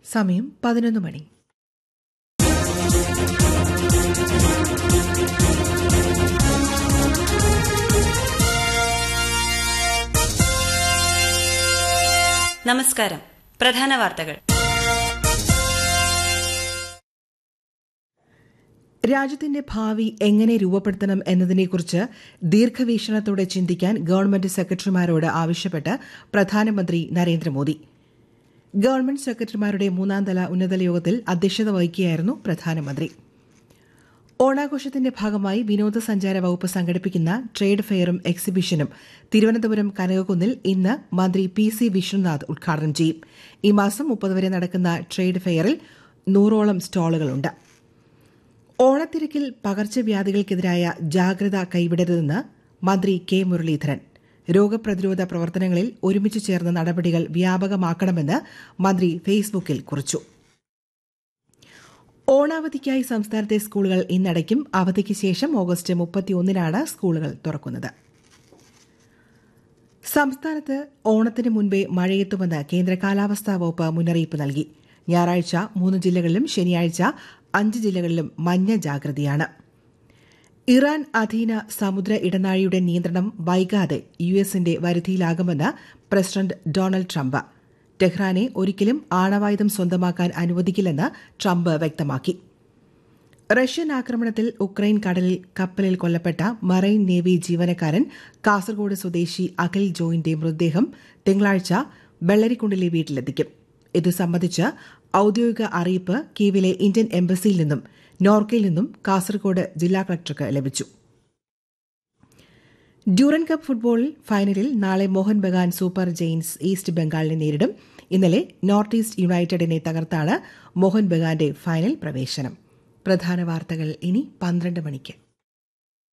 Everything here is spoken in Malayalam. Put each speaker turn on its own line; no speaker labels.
സമയം പതിനൊന്ന് മണി
നമസ്കാരം പ്രധാന വാർത്തകൾ
രാജ്യത്തിന്റെ ഭാവി എങ്ങനെ രൂപപ്പെടുത്തണം എന്നതിനെക്കുറിച്ച് ദീർഘവീക്ഷണത്തോടെ ചിന്തിക്കാൻ ഗവൺമെന്റ് സെക്രട്ടറിമാരോട് ആവശ്യപ്പെട്ട് പ്രധാനമന്ത്രി നരേന്ദ്രമോദി ഗവൺമെന്റ് സെക്രട്ടറിമാരുടെ മൂന്നാംതല ഉന്നതല യോഗത്തിൽ അധ്യക്ഷത വഹിക്കുകയായിരുന്നു പ്രധാനമന്ത്രി ഓണാഘോഷത്തിന്റെ ഭാഗമായി വിനോദസഞ്ചാര വകുപ്പ് സംഘടിപ്പിക്കുന്ന ട്രേഡ് ഫെയറും എക്സിബിഷനും തിരുവനന്തപുരം കനകക്കുന്നിൽ ഇന്ന് മന്ത്രി പി സി വിഷ്ണുനാഥ് ഉദ്ഘാടനം ചെയ്യും ഈ മാസം മുപ്പത് വരെ നടക്കുന്ന ട്രേഡ് ഫെയറിൽ നൂറോളം സ്റ്റാളുകളുണ്ട് ഓണത്തിരക്കിൽ പകർച്ചവ്യാധികൾക്കെതിരായ ജാഗ്രത കൈവിടരുതെന്ന് മന്ത്രി കെ മുരളീധരൻ രോഗപ്രതിരോധ പ്രവർത്തനങ്ങളിൽ ഒരുമിച്ച് ചേർന്ന നടപടികൾ വ്യാപകമാക്കണമെന്ന് മന്ത്രി ഫേസ്ബുക്കിൽ കുറിച്ചു ഓണാവധിക്കായി സംസ്ഥാനത്തെ സ്കൂളുകൾ ഇന്നടയ്ക്കും അവധിക്ക് ശേഷം ഓഗസ്റ്റ് മുപ്പത്തിയൊന്നിനാണ് സ്കൂളുകൾ തുറക്കുന്നത് സംസ്ഥാനത്ത് ഓണത്തിന് മുൻപേ മഴയെത്തുമെന്ന് കേന്ദ്ര കാലാവസ്ഥാ വകുപ്പ് മുന്നറിയിപ്പ് നൽകി ഞായറാഴ്ച മൂന്ന് ജില്ലകളിലും ശനിയാഴ്ച അഞ്ച് ജില്ലകളിലും മഞ്ഞ ജാഗ്രതയാണ് ഇറാൻ അധീന സമുദ്ര ഇടനാഴിയുടെ നിയന്ത്രണം വൈകാതെ യു എസിന്റെ വരുതിയിലാകുമെന്ന് പ്രസിഡന്റ് ഡൊണാൾഡ് ട്രംപ് ടെഹ്റാനെ ഒരിക്കലും ആണവായുധം സ്വന്തമാക്കാൻ അനുവദിക്കില്ലെന്ന് ട്രംപ് വ്യക്തമാക്കി റഷ്യൻ ആക്രമണത്തിൽ ഉക്രൈൻ കടലിൽ കപ്പലിൽ കൊല്ലപ്പെട്ട മറൈൻ നേവി ജീവനക്കാരൻ കാസർഗോഡ് സ്വദേശി അഖിൽ ജോയിന്റെ മൃതദേഹം തിങ്കളാഴ്ച വെള്ളരിക്കുണ്ടിലെ വീട്ടിലെത്തിക്കും ഇതു സംബന്ധിച്ച് ഔദ്യോഗിക അറിയിപ്പ് കീവിലെ ഇന്ത്യൻ എംബസിയിൽ നിന്നും നോർക്കയിൽ നിന്നും കാസർഗോഡ് ജില്ലാ കളക്ടർക്ക് ലഭിച്ചു ഡ്യൂറൻ കപ്പ് ഫുട്ബോൾ ഫൈനലിൽ നാളെ മോഹൻ ബഗാൻ സൂപ്പർ ജെയിൻസ് ഈസ്റ്റ് ബംഗാളിനെ നേരിടും ഇന്നലെ നോർത്ത് ഈസ്റ്റ് യുണൈറ്റഡിനെ തകർത്താണ് മോഹൻ ബഗാന്റെ ഫൈനൽ പ്രവേശനം പ്രധാന വാർത്തകൾ ഇനി പന്ത്രണ്ട് മണിക്ക്